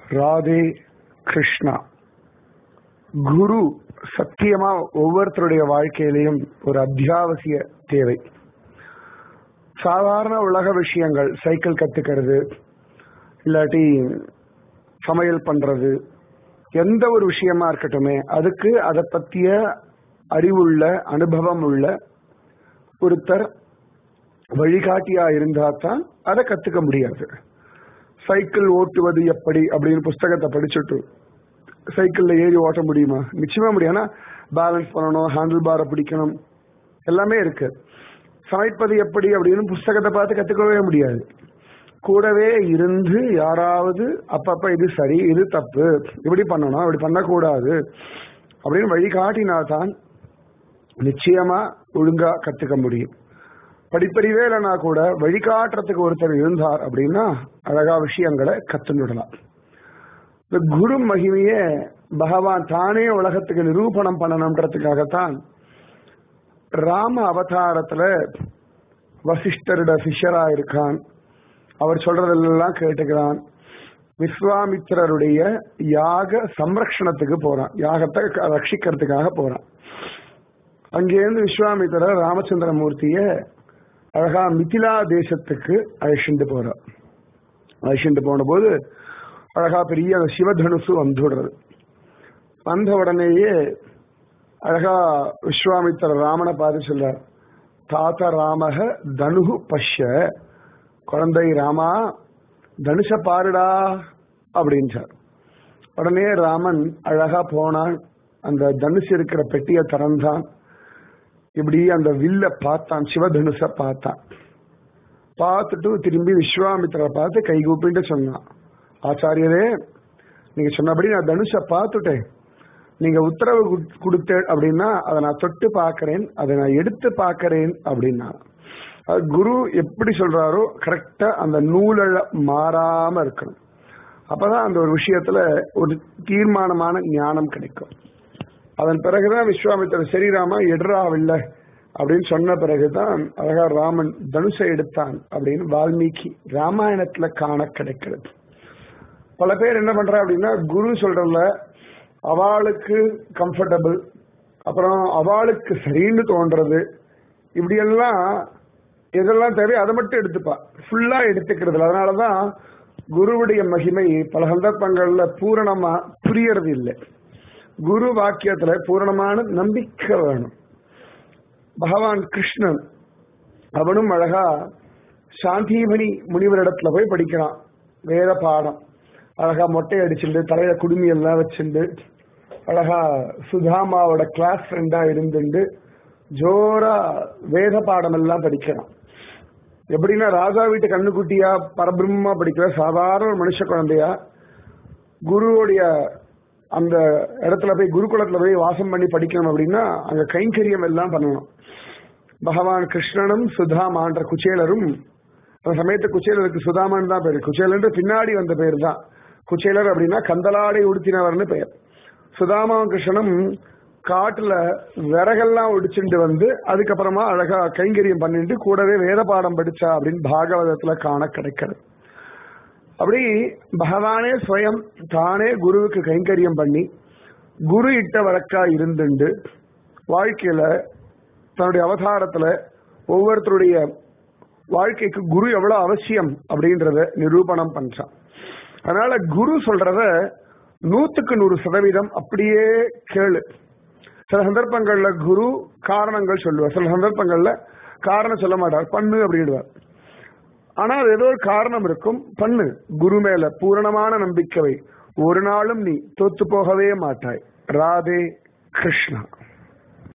ராதே கிருஷ்ணா குரு சத்தியமா ஒவ்வொருத்தருடைய வாழ்க்கையிலையும் ஒரு அத்தியாவசிய தேவை சாதாரண உலக விஷயங்கள் சைக்கிள் கத்துக்கிறது இல்லாட்டி சமையல் பண்றது எந்த ஒரு விஷயமா இருக்கட்டுமே அதுக்கு அதை பத்திய அறிவுள்ள அனுபவம் உள்ள ஒருத்தர் வழிகாட்டியா இருந்தா தான் அதை கத்துக்க முடியாது சைக்கிள் ஓட்டுவது எப்படி அப்படின்னு புஸ்தகத்தை படிச்சுட்டு சைக்கிள்ல ஏறி ஓட்ட முடியுமா நிச்சயமா முடியும் ஆனா பேலன்ஸ் பண்ணணும் ஹேண்டில் பாரை பிடிக்கணும் எல்லாமே இருக்கு சமைப்பது எப்படி அப்படின்னு புஸ்தகத்தை பார்த்து கத்துக்கவே முடியாது கூடவே இருந்து யாராவது அப்பப்ப இது சரி இது தப்பு இப்படி பண்ணணும் இப்படி பண்ணக்கூடாது அப்படின்னு வழிகாட்டினால்தான் நிச்சயமா ஒழுங்கா கத்துக்க முடியும் படிப்பறிவே இல்லைனா கூட வழிகாட்டுறதுக்கு ஒருத்தர் இருந்தார் அப்படின்னா அழகா விஷயங்களை கத்துனுடலாம் இந்த குரு மகிமைய பகவான் தானே உலகத்துக்கு நிரூபணம் பண்ணணுன்றதுக்காகத்தான் ராம அவதாரத்துல வசிஷ்டரோட சிஷ்யரா இருக்கான் அவர் சொல்றதெல்லாம் கேட்டுக்கிறான் விஸ்வாமித்திரருடைய யாக சம்ரக்ஷணத்துக்கு போறான் யாகத்தை ரட்சிக்கிறதுக்காக போறான் அங்கேருந்து விஸ்வாமித்திரர் ராமச்சந்திரமூர்த்திய அழகா மிதிலா தேசத்துக்கு அழைச்சிட்டு போறார் அழைச்சிட்டு போன போது அழகா பெரிய சிவதனுசு வந்துடுறது வந்த உடனேயே அழகா விஸ்வாமித்திர ராமனை பார்த்து சொல்றார் தாத்த ராமக தனுகு பஷ்ய குழந்தை ராமா தனுஷ பாருடா அப்படின்றார் உடனே ராமன் அழகா போனான் அந்த தனுஷ் இருக்கிற பெட்டியை திறந்தான் இப்படி அந்த வில்ல பார்த்தான் சிவதனுஷ பார்த்தான் பார்த்துட்டு திரும்பி விஸ்வாமித்திர பார்த்து கை கூப்பிட்டு சொன்னான் ஆச்சாரியரே நீங்க சொன்னபடி நான் தனுஷ பார்த்துட்டேன் நீங்க உத்தரவு கொடுத்த அப்படின்னா அதை நான் தொட்டு பார்க்கறேன் அதை நான் எடுத்து பார்க்கறேன் அப்படின்னா குரு எப்படி சொல்றாரோ கரெக்டா அந்த நூலழ மாறாம இருக்கணும் அப்பதான் அந்த ஒரு விஷயத்துல ஒரு தீர்மானமான ஞானம் கிடைக்கும் அதன் பிறகுதான் விஸ்வாமித்திர சரிராமா எடுறாவில்ல அப்படின்னு சொன்ன பிறகுதான் அழகா ராமன் தனுஷை எடுத்தான் அப்படின்னு வால்மீகி ராமாயணத்துல காண கிடைக்கிறது பல பேர் என்ன பண்றா அப்படின்னா குரு சொல்றல அவளுக்கு கம்ஃபர்டபுள் அப்புறம் அவளுக்கு சரின்னு தோன்றது இப்படியெல்லாம் எதெல்லாம் தேவை அதை மட்டும் எடுத்துப்பா ஃபுல்லா எடுத்துக்கிறது அதனாலதான் குருவுடைய மகிமை பல சந்தர்ப்பங்கள்ல பூரணமா புரியறது இல்லை குரு வாக்கியத்துல பூரணமான நம்பிக்கை வேணும் பகவான் கிருஷ்ணன் அவனும் அழகா சாந்திமணி முனிவரிடத்துல போய் படிக்கிறான் வேத பாடம் அழகா மொட்டை அடிச்சுட்டு தலையில குடுமி எல்லாம் வச்சுண்டு அழகா சுதாமாவோட கிளாஸ் ஃப்ரெண்டா இருந்துண்டு ஜோரா வேத பாடம் எல்லாம் படிக்கிறான் எப்படின்னா ராஜா வீட்டு கண்ணுக்குட்டியா பரபிரம்மா படிக்கிற சாதாரண ஒரு மனுஷ குழந்தையா குருவோடைய அந்த இடத்துல போய் குருகுலத்துல போய் வாசம் பண்ணி படிக்கணும் அப்படின்னா அங்க கைங்கரியம் எல்லாம் பண்ணணும் பகவான் கிருஷ்ணனும் சுதாமான்ற குச்சேலரும் அந்த சமயத்து குச்சேலருக்கு சுதாமன் தான் பேரு குச்சேலன்ற பின்னாடி வந்த பேர் தான் குச்சேலர் அப்படின்னா கந்தலாடை உடுத்தினவர்னு பெயர் சுதாமாவும் கிருஷ்ணனும் காட்டுல விறகெல்லாம் ஒடிச்சுட்டு வந்து அதுக்கப்புறமா அழகா கைங்கரியம் பண்ணிட்டு கூடவே வேத பாடம் படிச்சா அப்படின்னு பாகவதத்துல காண கிடைக்கிறது அப்படி பகவானே ஸ்வயம் தானே குருவுக்கு கைங்கரியம் பண்ணி குரு இட்ட வழக்கா இருந்துண்டு வாழ்க்கையில தன்னுடைய அவதாரத்துல ஒவ்வொருத்தருடைய வாழ்க்கைக்கு குரு எவ்வளவு அவசியம் அப்படின்றத நிரூபணம் பண்றான் அதனால குரு சொல்றத நூத்துக்கு நூறு சதவீதம் அப்படியே கேளு சில சந்தர்ப்பங்கள்ல குரு காரணங்கள் சொல்லுவார் சில சந்தர்ப்பங்கள்ல காரணம் சொல்ல மாட்டார் பண்ணு அப்படின்டுவார் ஆனா அது ஏதோ ஒரு காரணம் இருக்கும் பண்ணு குரு மேல பூரணமான நம்பிக்கை ஒரு நாளும் நீ தோத்து போகவே மாட்டாய் ராதே கிருஷ்ணா